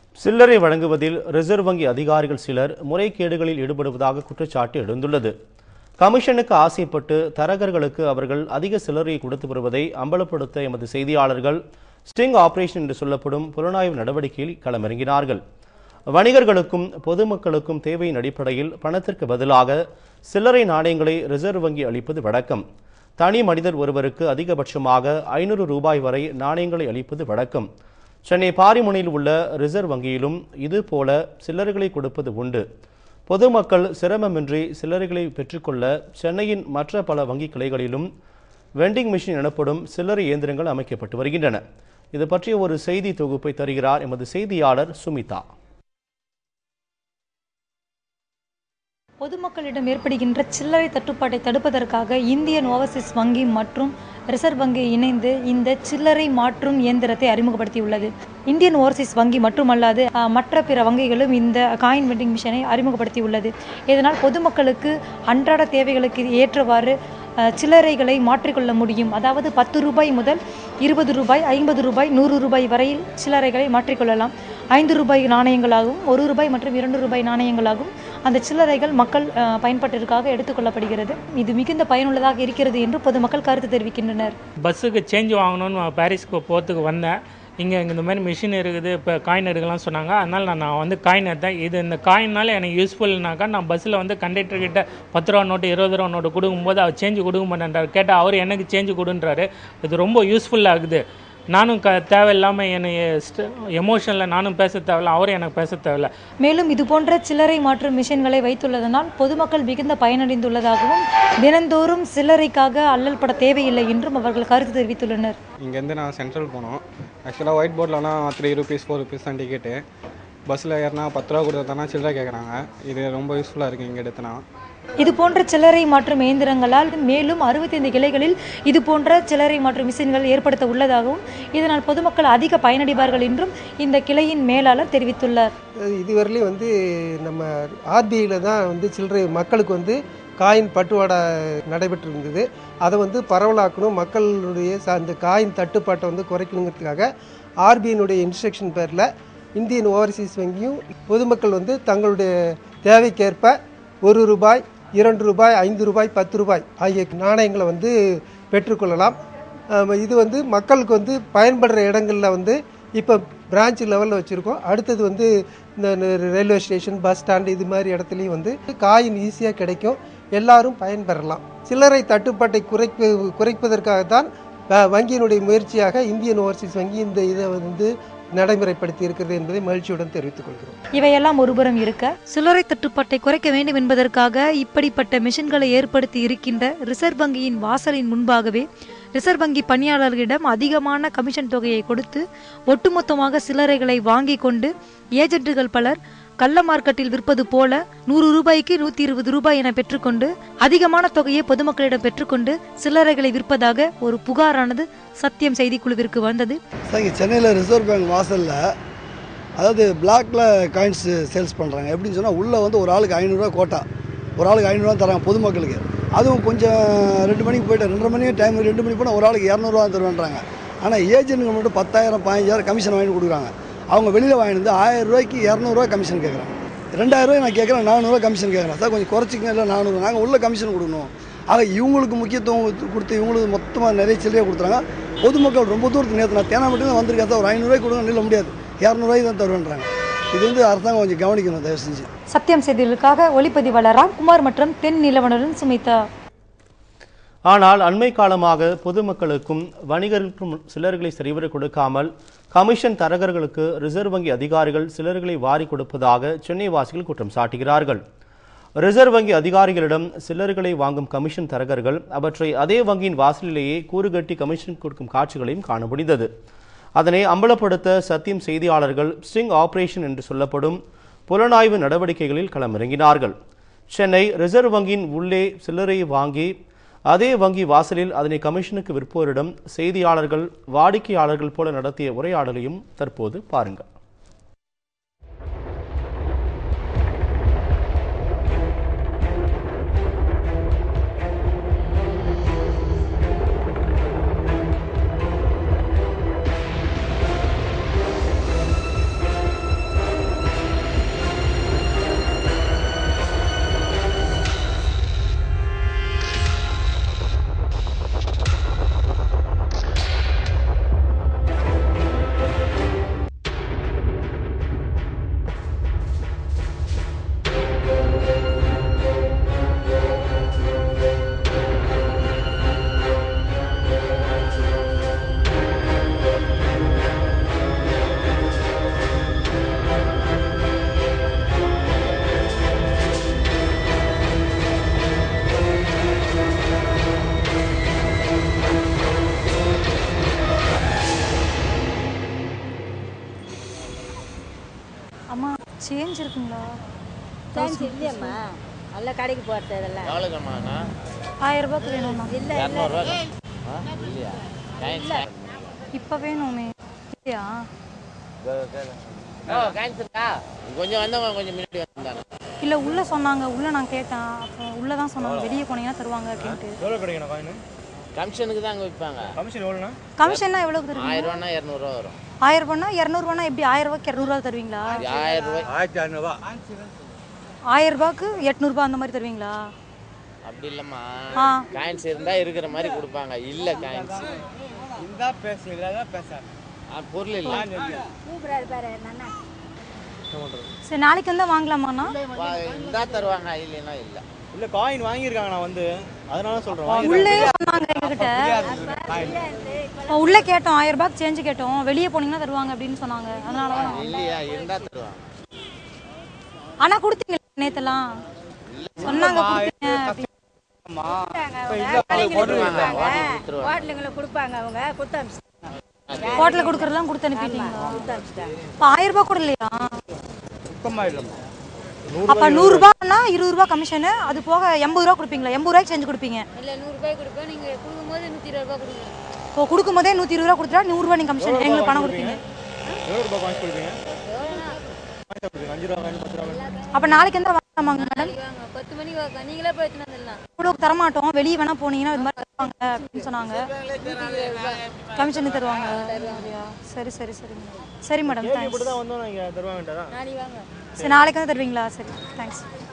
சில்லறை வழங்குவதில் ரிசர்வ் வங்கி அதிகாரிகள் சிலர் முறைகேடுகளில் ஈடுபடுவதாக குற்றச்சாட்டு எழுந்துள்ளது கமிஷனுக்கு ஆசைப்பட்டு தரகர்களுக்கு அவர்கள் அதிக சில்லறையை கொடுத்து வருவதை அம்பலப்படுத்த எமது செய்தியாளர்கள் ஸ்டிங் ஆபரேஷன் என்று சொல்லப்படும் புலனாய்வு நடவடிக்கையில் களமிறங்கினார்கள் வணிகர்களுக்கும் பொதுமக்களுக்கும் தேவையின் அடிப்படையில் பணத்திற்கு பதிலாக சில்லறை நாணயங்களை ரிசர்வ் வங்கி அளிப்பது வழக்கம் தனி மனிதர் ஒருவருக்கு அதிகபட்சமாக ஐநூறு ரூபாய் வரை நாணயங்களை அளிப்பது வழக்கம் சென்னை பாரிமுனையில் உள்ள ரிசர்வ் வங்கியிலும் இது போல சில்லறைகளை கொடுப்பது உண்டு பொதுமக்கள் சிரமமின்றி சில்லறைகளை பெற்றுக்கொள்ள சென்னையின் மற்ற பல வங்கி கிளைகளிலும் வெண்டிங் மிஷின் எனப்படும் சில்லறை இயந்திரங்கள் அமைக்கப்பட்டு வருகின்றன இது பற்றிய ஒரு செய்தி தொகுப்பை தருகிறார் எமது செய்தியாளர் சுமிதா பொதுமக்களிடம் ஏற்படுகின்ற சில்லறை தட்டுப்பாட்டை தடுப்பதற்காக இந்தியன் ஓவர்சீஸ் வங்கி மற்றும் ரிசர்வ் வங்கி இணைந்து இந்த சில்லறை மாற்றும் இயந்திரத்தை அறிமுகப்படுத்தியுள்ளது இந்தியன் ஓவர்சீஸ் வங்கி மட்டுமல்லாது அஹ், மற்ற பிற வங்கிகளும் இந்த காயின் வெண்டிங் மிஷினை அறிமுகப்படுத்தியுள்ளது இதனால் பொதுமக்களுக்கு அன்றாட தேவைகளுக்கு ஏற்றவாறு அஹ், சில்லறைகளை மாற்றிக்கொள்ள முடியும் அதாவது பத்து ரூபாய் முதல் இருபது ரூபாய் ஐம்பது ரூபாய் நூறு ரூபாய் வரையில் சில்லறைகளை மாற்றிக்கொள்ளலாம் ஐந்து ரூபாய் நாணயங்களாகவும் ஒரு ரூபாய் மற்றும் இரண்டு ரூபாய் நாணயங்களாகவும் அந்த சில்லறைகள் மக்கள் அஹ், பயன்பாட்டிற்காக எடுத்துக்கொள்ளப்படுகிறது இது மிகுந்த பயனுள்ளதாக இருக்கிறது என்று பொதுமக்கள் கருத்து தெரிவிக்கின்றனர் பஸ்ஸுக்கு சேஞ்ச் வாங்கணும்னு பாரிஸ்க்கு போகிறதுக்கு வந்தேன் இங்கே இந்த மாதிரி மிஷின் இருக்குது இப்போ காயின் எடுக்கலாம் சொன்னாங்க அதனால் நான் நான் வந்து காயின் எடுத்தேன் இது இந்த காயினால எனக்கு யூஸ்ஃபுல்னாக்கா நான் பஸ்ஸில் வந்து கண்டக்டர் கிட்ட பத்து ரூபா நோட்டு இருபது ரூபா நோட்டு கொடுக்கும்போது அவர் சேஞ்சு கொடுக்க மாட்டேன்றார் கேட்டால் அவர் எனக்கு சேஞ்சு கொடுன்றாரு இது ரொம்ப யூஸ்ஃபுல்லாக இருக்குது நானும் க தேவையில்லாமல் என்னை எமோஷனில் நானும் பேச தேவையில்ல அவரும் எனக்கு பேச தேவையில்ல மேலும் இது போன்ற சில்லறை மாற்றும் மிஷின்களை வைத்துள்ளதனால் பொதுமக்கள் மிகுந்த பயனடைந்துள்ளதாகவும் தினந்தோறும் சில்லறைக்காக அல்லல் பட தேவையில்லை என்றும் அவர்கள் கருத்து தெரிவித்துள்ளனர் இங்கேருந்து நான் சென்ட்ரல் போனோம் ஆக்சுவலாக ஒயிட் போர்ட்லலாம் த்ரீ ருபீஸ் ஃபோர் ருபீஸ் தான் டிக்கெட்டு பஸ்ஸில் ஏறினா பத்து ரூபா கொடுத்தா சில்லறை கேட்குறாங்க இது ரொம்ப யூஸ்ஃபுல்லாக இருக்குது இங்கே எடுத்தனா இது போன்ற சில்லறை மாற்றும் இயந்திரங்களால் மேலும் அறுபத்தைந்து கிளைகளில் இது போன்ற சில்லறை மாற்றும் மிஷின்கள் ஏற்படுத்த உள்ளதாகவும் இதனால் பொதுமக்கள் அதிக பயனடைவார்கள் என்றும் இந்த கிளையின் மேலாளர் தெரிவித்துள்ளார் இதுவரையிலும் வந்து நம்ம ஆர்பிஐயில் தான் வந்து சில்லறை மக்களுக்கு வந்து காயின் பட்டுவாடா நடைபெற்று இருந்தது அதை வந்து பரவலாக்கணும் மக்களுடைய ச- அந்த காயின் தட்டுப்பாட்டை வந்து குறைக்கணுங்கிறதுக்காக ஆர்பிஐனுடைய இன்ஸ்ட்ரக்ஷன் பேரில் இந்தியன் ஓவர்சீஸ் வங்கியும் பொதுமக்கள் வந்து தங்களுடைய தேவைக்கேற்ப ஒரு ரூபாய் இரண்டு ரூபாய் ஐந்து ரூபாய் பத்து ரூபாய் ஆகிய நாணயங்களை வந்து பெற்றுக்கொள்ளலாம் ஆமா, இது வந்து மக்களுக்கு வந்து பயன்படுற இடங்களில் வந்து இப்போ பிரான்ச் லெவலில் வச்சுருக்கோம் அடுத்தது வந்து இந்த ந- ரயில்வே ஸ்டேஷன் பஸ் ஸ்டாண்டு இது மாதிரி இடத்துலையும் வந்து காயின் ஈஸியாக கிடைக்கும் எல்லாரும் பயன்பெறலாம் சில்லறை தட்டுப்பாட்டை குறைப்பு குறைப்பதற்காக தான் வ- வங்கியினுடைய முயற்சியாக இந்தியன் ஓவர்சீஸ் வங்கி இந்த இதை வந்து நடைமுறைப்படுத்தி இருக்கிறது என்பதை மகிழ்ச்சியுடன் தெரிவித்துக் கொள்கிறோம் இவையெல்லாம் ஒருபுறம் இருக்க சில்லறை தட்டுப்பாட்டை குறைக்க வேண்டும் என்பதற்காக இப்படிப்பட்ட மிஷின்களை ஏற்படுத்தி இருக்கின்ற ரிசர்வ் வங்கியின் வாசலின் முன்பாகவே ரிசர்வ் வங்கி பணியாளர்களிடம் அதிகமான கமிஷன் தொகையை கொடுத்து ஒட்டுமொத்தமாக சில்லறைகளை வாங்கி கொண்டு ஏஜென்ட்டுகள் பலர் கள்ள மார்க்கெட்டில் விற்பது போல நூறு ரூபாய்க்கு நூத்தி இருபது ரூபாய் என பெற்றுக்கொண்டு அதிகமான தொகையை பொதுமக்களிடம் பெற்றுக்கொண்டு சில்லறைகளை விற்பதாக ஒரு புகாரானது சத்தியம் செய்திக்குழுவிற்கு வந்தது சார் இங்கே சென்னையில் ரிசர்வ் பேங்க் வாசலில் அதாவது பிளாக்ல காயின்ஸ் சேல்ஸ் பண்ணுறாங்க எப்படின்னு சொன்னால் உள்ளே வந்து ஒரு ஆளுக்கு ஐநூறுரூவா கோட்டா ஒரு ஆளுக்கு ஐநூறுரூவா தராங்க பொதுமக்களுக்கு அதுவும் கொஞ்சம் ரெண்டு மணிக்கு போயிட்டு ரெண்டரை மணி டைம் ரெண்டு மணிக்கு போனால் ஒரு ஆளுக்கு இரநூறுவா தருவேன்றாங்க ஆனால் ஏஜென்ட்டுங்க மட்டும் பத்தாயிரம் பதினஞ்சாயிரம் கமிஷன் வாங்கி கொடுக்குறாங்க அவங்க வெளியில் வாங்கிட்டு வந்து ஆயிரம் ரூபாய்க்கு இரநூறுவா கமிஷன் கேட்குறாங்க ரெண்டாயிரம் ரூபாய் நான் கேட்குறேன் நானூறுவா கமிஷன் கேட்குறேன் சார் கொஞ்சம் குறைச்சிங்க இல்லை நானூறு நாங்கள் உள்ள கமிஷன் கொடுக்கணும் ஆக இவங்களுக்கு முக்கியத்துவம் கொடுத்து- கொடுத்து இவங்களுக்கு மொத்தமாக நிறைய சில்லறையாக கொடுத்துறாங்க பொதுமக்கள் ரொம்ப தூரத்துக்கு நேற்று நான் தேனாம்பட்டியில் தான் வந்திருக்கேன் சார் ஒரு ஐநூறுரூவாய்க்கு கொடுங்க நில்ல முடியாது இரநூறுவாய்க்கு தான் தருவேன்றாங்க இது வந்து அரசாங்கம் கொஞ்சம் கவனிக்கணும் தயவு செஞ்சு சத்தியம் செய்திகளுக்காக ஒளிப்பதிவாளர் ராம்குமார் மற்றும் தென் நிலவனுடன் சுமிதா ஆனால் அண்மை காலமாக பொதுமக்களுக்கும் வணிகர்களுக்கும் சிலர்களை சரிவர கொடுக்காமல் கமிஷன் தரகர்களுக்கு ரிசர்வ் வங்கி அதிகாரிகள் சிலர்களை வாரி கொடுப்பதாக சென்னை வாசிகள் குற்றம் சாட்டுகிறார்கள் ரிசர்வ் வங்கி அதிகாரிகளிடம் சில்லர்களை வாங்கும் கமிஷன் தரகர்கள் அவற்றை அதே வங்கியின் வாசலிலேயே கூறுகட்டி கமிஷன் கொடுக்கும் காட்சிகளையும் காண முடிந்தது அதனை அம்பலப்படுத்த சத்தியம் செய்தியாளர்கள் ஸ்டிங் ஆபரேஷன் என்று சொல்லப்படும் புலனாய்வு நடவடிக்கைகளில் களமிறங்கினார்கள் சென்னை ரிசர்வ் வங்கியின் உள்ளே சில்லறையை வாங்கி அதே வங்கி வாசலில் அதனை கமிஷனுக்கு விற்போரிடம் செய்தியாளர்கள் வாடிக்கையாளர்கள் போல நடத்திய உரையாடலையும் தற்போது பாருங்கள் சேஞ்ச் இருக்குங்களா சான்ஸ் இல்லையம்மா நல்ல கடைக்கு போகிறது இதெல்லாம் எவ்வளோக்கம்மாண்ணா ஆயிரம் ரூபாய்க்கு வேணும்ண்ணா இல்லை இரநூறுவா ஆ இல்லையா காயின் இப்போ வேணுமே இல்லையா ஓ காயின்ஸ் இருக்கா கொஞ்சம் வந்தவங்க கொஞ்சம் முன்னாடி வந்தாங்க இல்லை உள்ளே சொன்னாங்க உள்ளே நான் கேட்டேன் அப்போ உள்ளே தான் சொன்னாங்க வெளியே போனீங்கன்னா தருவாங்க அப்படின்ட்டு எவ்வளோ கிடைக்கணும் காயின் கமிஷனுக்கு தான் அங்கே விற்பாங்க கமிஷன் எவ்வளோண்ணா கமிஷன்னா எவ்வளோக்கு தருவீங்க ஆயிரம் ரூபானா இரநூறுவா வரும் ஆயிரம் ரூபானா இரநூறுவானா எப்படி ஆயிரம் ரூபாய்க்கு இரநூறுவா தருவீங்களா ஆயிரம் ரூபாய் ஆயிரத்தி அறநூறுவா ஆயிரம் ரூபாய்க்கு எட்நூறுபா அந்த மாதிரி தருவீங்களா அப்படி இல்லைம்மா ஆ காயின்ஸ் இருந்தா இருக்கிற மாதிரி கொடுப்பாங்க இல்லை காயின்ஸ் இந்த பேச இல்லாத பேச பொருள் இல்லை கூப்பிடாது பாரு நன்னா சரி நாளைக்கு வந்தால் வாங்கலாமாண்ணா இருந்தா தருவாங்க இல்லைன்னா இல்லை இல்லை காயின் வாங்கியிருக்காங்க நான் வந்து அதனால சொல்கிறேன் உள்ளே சொன்னாங்க எங்ககிட்ட உள்ளே கேட்டோம் ஆயிரம் ரூபாய்க்கு சேஞ்சு கேட்டோம் வெளியே போனீங்கன்னா தருவாங்க அப்படின்னு சொன்னாங்க அதனால தான் இல்லையா இருந்தா தருவாங்க ஆனா கொடுத்தீங்க நேத்தெல்லாம் சொன்னாங்க கொடுத்தீங்க அப்படின்னு. போட்டுருவாங்க ஹோட்டல் கொடுத்துருவாங்க ஹோட்டலுங்களை கொடுப்பாங்க அவங்க கொடுத்து அனுப்பிச்சிட்டாங்க ஹோட்டலில் கொடுக்குறதெல்லாம் கொடுத்து அனுப்பிட்டீங்களா கொடுத்து அனுப்பிச்சிட்டாங்க இப்போ ஆயிரம் ரூபாய் கூட இல்லையா சுத்தமாக இல்லைம்மா அப்போ நூறுரூபான்னா இருபது ரூபா கமிஷனு அது போக எண்பது ரூபா கொடுப்பீங்களா எண்பது ரூபாய்க்கு செஞ்சு கொடுப்பீங்க இல்லை நூறுரூபாய் கொடுப்போம் நீங்கள் கொடுக்கும்போது நூற்றி இருபது ரூபா கொடுக்கணும் இப்போ கொடுக்கும் போதே நூற்றி இருபது ரூபா கொடுத்துட்டா நூறுரூவா நீங்கள் கமிஷன் எங்களுக்கு பணம் கொடுப்பீங்க எவ்வளோ ரூபாய் காயின் கொடுப்பீங்க காயின் கொடுப்பீங்க அஞ்சு ரூபா காயின் பத்து ரூபா காயின் அப்போ நாளைக்கு எந்த வாங்கலாமாங்க மேடம் வாங்க பத்து மணிக்கு வாங்க நீங்களே போய் எடுத்துன்னு வந்துடலாம் இவ்வளோ தரமாட்டோம் வெளியே வேணா போனீங்கன்னா இது மாதிரி தருவாங்க அப்படின்னு சொன்னாங்க கமிஷன் தருவாங்க அப்படியா சரி சரி சரிங்க சரி மேடம் இப்படி தேங்க்ஸ் தான் வந்தோம் இங்கே தருவாங்கட்டா நாளைக்கு வாங்க சரி நாளைக்கு வந்து தருவீங்களா சரி தேங்க்ஸ்